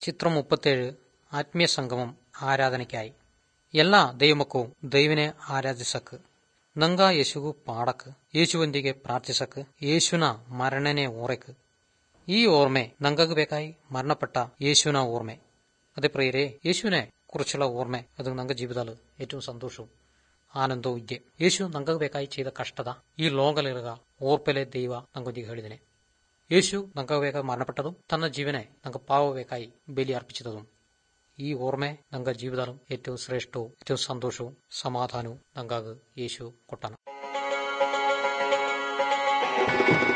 ചിത്രം ಮುಪ್ಪತ್ತೇಳು ಆತ್ಮೀಯ ಸಂಗಮಂ ಆರಾಧನೆಗಾಗಿ ಎಲ್ಲ ದೈವಮಕ್ಕೂ ದೈವನೇ ಆರಾಧಿಸಕ್ ನಂಗ ಯೇಸುಗೂ ಪಾಡಕ್ ಯೇಸುವೊಂದಿಗೆ ಪ್ರಾರ್ಥಿಸಕ್ യേശുന മരണനെ ഓർക്ക് ഈ ഓർമ്മ നങ്കക്ക് ಬೇಕಾയി മരണപ്പെട്ട യേശുവിന ഓർമ്മ അതെ പ്രിയരെ യേശുവിനെ കുറിച്ചുള്ള ഓർമ്മ അത് നങ്ക ജീവിതത്തിൽ ഏറ്റവും സന്തോഷവും ಆನಂದವೂ ಇದ್ದೆ ಯೇಸು ನಂಗಗೆ ಬೇಕಾಗಿ ചെയ്ത ಕಷ್ಟದ ಈ ಲೋಕಲಿರುಗ ಓರ್ಪಲೆ ದೈವ ನಂಗೊಂದಿಗೆ ಹೇಳಿದನೆ യേശു ನಂಗಗೆ ಬೇಕಾಗಿ മരണപ്പെട്ടതും തന്ന ജീവനെ നങ്ക പാവಬೇಕಾയി ബലി അർപ്പിച്ചതും ഈ ഓർമ്മ നങ്ക ജീവിതം ഏറ്റവും ശ്രേഷ്ഠവും ഏറ്റവും സന്തോഷവും സമാധാനവും നങ്കാക് യേശു കൊട്ടാണ്